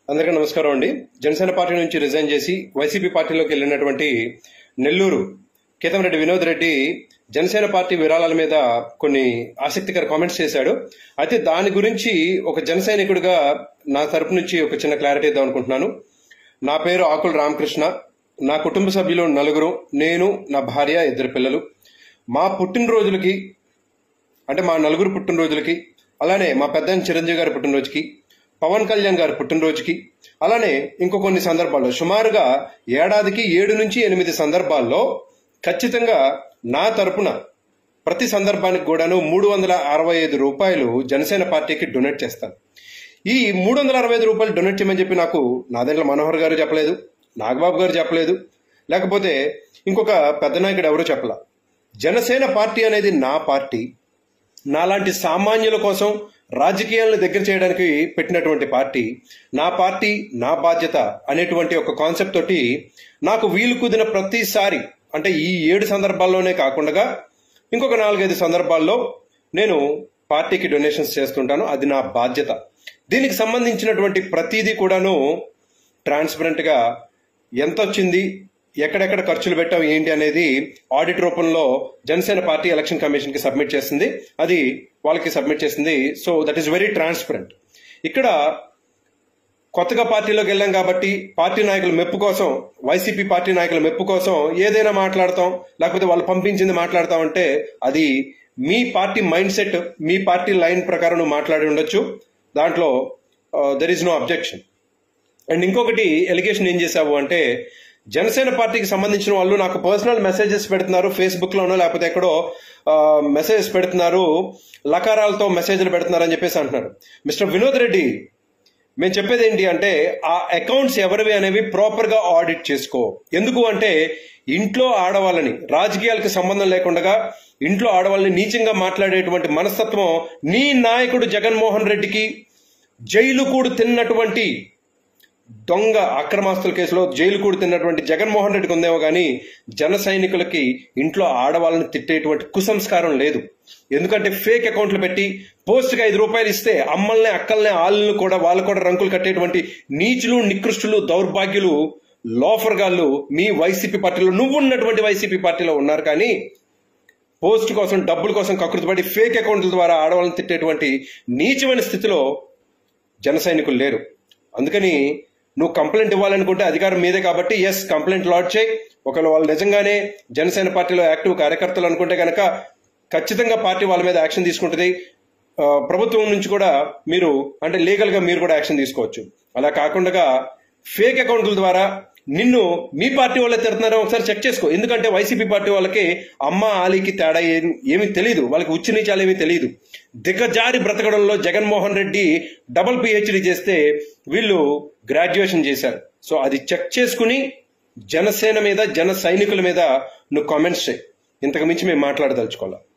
అందరికీ నమస్కారం అండి జనసేన పార్టీ నుంచి రిజైన్ చేసి వైసీపీ పార్టీలోకి వెళ్ళినటువంటి నెల్లూరు కేతంరెడ్డి వినోద్ రెడ్డి జనసేన పార్టీ విరాళాల మీద కొన్ని ఆసక్తికర కామెంట్స్ చేశాడు అయితే దాని గురించి ఒక జన సైనికుడిగా నా తరపు నుంచి ఒక చిన్న క్లారిటీ ఇద్దాం అనుకుంటున్నాను నా పేరు ఆకుల రామకృష్ణ నా కుటుంబ సభ్యులు నలుగురు నేను నా భార్య ఇద్దరు పిల్లలు మా పుట్టినరోజులకి అంటే మా నలుగురు పుట్టినరోజులకి అలానే మా పెద్ద చిరంజీవి గారి పుట్టినరోజుకి పవన్ కళ్యాణ్ గారి పుట్టినరోజుకి అలానే ఇంకో కొన్ని సందర్భాల్లో సుమారుగా ఏడాదికి ఏడు నుంచి ఎనిమిది సందర్భాల్లో ఖచ్చితంగా నా తరపున ప్రతి సందర్భానికి కూడాను మూడు వందల అరవై ఐదు రూపాయలు జనసేన పార్టీకి డొనేట్ చేస్తాను ఈ మూడు వందల అరవై ఐదు రూపాయలు డొనేట్ చేయమని చెప్పి నాకు నాదెండ్ల మనోహర్ గారు చెప్పలేదు నాగబాబు గారు చెప్పలేదు లేకపోతే ఇంకొక పెద్ద నాయకుడు ఎవరూ చెప్పలా జనసేన పార్టీ అనేది నా పార్టీ నాలాంటి సామాన్యుల కోసం రాజకీయాలను దగ్గర చేయడానికి పెట్టినటువంటి పార్టీ నా పార్టీ నా బాధ్యత అనేటువంటి ఒక కాన్సెప్ట్ తోటి నాకు వీలు కుదిన ప్రతిసారి అంటే ఈ ఏడు సందర్భాల్లోనే కాకుండా ఇంకొక నాలుగైదు సందర్భాల్లో నేను పార్టీకి డొనేషన్స్ చేస్తుంటాను అది నా బాధ్యత దీనికి సంబంధించినటువంటి ప్రతిదీ కూడాను ట్రాన్స్పరెంట్ గా ఎంత వచ్చింది ఎక్కడెక్కడ ఖర్చులు పెట్టాం ఏంటి అనేది ఆడిట్ రూపంలో జనసేన పార్టీ ఎలక్షన్ కమిషన్ కి సబ్మిట్ చేసింది అది వాళ్ళకి సబ్మిట్ చేసింది so that is very transparent ఇక్కడ కొత్తగా పార్టీలోకి వెళ్ళాం కాబట్టి పార్టీ నాయకుల మెప్పు కోసం వైసీపీ పార్టీ నాయకుల మెప్పు కోసం ఏదైనా మాట్లాడతాం లేకపోతే వాళ్ళు పంపించింది మాట్లాడతాం అంటే అది మీ పార్టీ మైండ్ సెట్ మీ పార్టీ లైన్ ప్రకారం నువ్వు మాట్లాడి ఉండొచ్చు దాంట్లో there is no objection and ఇంకొకటి ఎలిగేషన్ ఏం చేశావు అంటే జనసేన పార్టీకి సంబంధించిన వాళ్ళు నాకు పర్సనల్ మెసేజెస్ పెడుతున్నారు ఫేస్బుక్ లోనో లేకపోతే ఎక్కడో మెసేజెస్ పెడుతున్నారు లకారాలతో మెసేజ్లు పెడుతున్నారు అని చెప్పేసి అంటున్నారు మిస్టర్ వినోద్ రెడ్డి మేము చెప్పేది ఏంటి అంటే ఆ అకౌంట్స్ ఎవరివి అనేవి ప్రాపర్ గా ఆడిట్ చేసుకో ఎందుకు అంటే ఇంట్లో ఆడవాళ్ళని రాజకీయాలకు సంబంధం లేకుండా ఇంట్లో ఆడవాళ్ళని నీచంగా మాట్లాడేటువంటి మనస్తత్వం నీ నాయకుడు జగన్మోహన్ రెడ్డికి జైలు కూడు తిన్నటువంటి దొంగ అక్రమాస్తుల కేసులో జైలు కూడా తిన్నటువంటి జగన్మోహన్ రెడ్డికి ఉందేమో కానీ జన సైనికులకి ఇంట్లో ఆడవాళ్ళని తిట్టేటువంటి కుసంస్కారం లేదు ఎందుకంటే ఫేక్ అకౌంట్లు పెట్టి పోస్ట్కి ఐదు రూపాయలు ఇస్తే అమ్మల్ని అక్కల్ని ఆళ్ళని కూడా వాళ్ళు కూడా రంకులు కట్టేటువంటి నీచులు నికృష్టులు దౌర్భాగ్యులు లోఫర్ గాళ్ళు మీ వైసీపీ పార్టీలో నువ్వు ఉన్నటువంటి వైసీపీ పార్టీలో ఉన్నారు కానీ పోస్ట్ కోసం డబ్బుల కోసం కకృతిపడి ఫేక్ అకౌంట్ల ద్వారా ఆడవాళ్ళని తిట్టేటువంటి నీచమైన స్థితిలో జన సైనికులు లేరు అందుకని నువ్వు కంప్లైంట్ ఇవ్వాలనుకుంటే అధికారం మీదే కాబట్టి ఎస్ కంప్లైంట్ లాడ్ చేయి ఒకవేళ వాళ్ళు నిజంగానే జనసేన పార్టీలో యాక్టివ్ కార్యకర్తలు అనుకుంటే కనుక ఖచ్చితంగా పార్టీ వాళ్ళ మీద యాక్షన్ తీసుకుంటుంది ఆ, ప్రభుత్వం నుంచి కూడా మీరు అంటే లీగల్ గా మీరు కూడా యాక్షన్ తీసుకోవచ్చు అలా కాకుండా ఫేక్ అకౌంట్ల ద్వారా నిన్ను మీ పార్టీ వాళ్ళే తిడుతున్నారో ఒకసారి చెక్ చేసుకో ఎందుకంటే వైసీపీ పార్టీ వాళ్ళకి అమ్మ ఆలీకి తేడా ఏం- ఏమీ తెలియదు వాళ్ళకి ఉచ్చి నీచాలు ఏమీ తెలియదు దిగజారి బ్రతకడంలో జగన్మోహన్ రెడ్డి డబుల్ పిహెచ్డి చేస్తే వీళ్ళు గ్రాడ్యుయేషన్ చేశారు సో అది చెక్ చేసుకుని జనసేన మీద జన సైనికుల మీద నువ్వు కామెంట్స్ చేయి ఇంతకు మించి మేము మాట్లాడదలుచుకోవాలి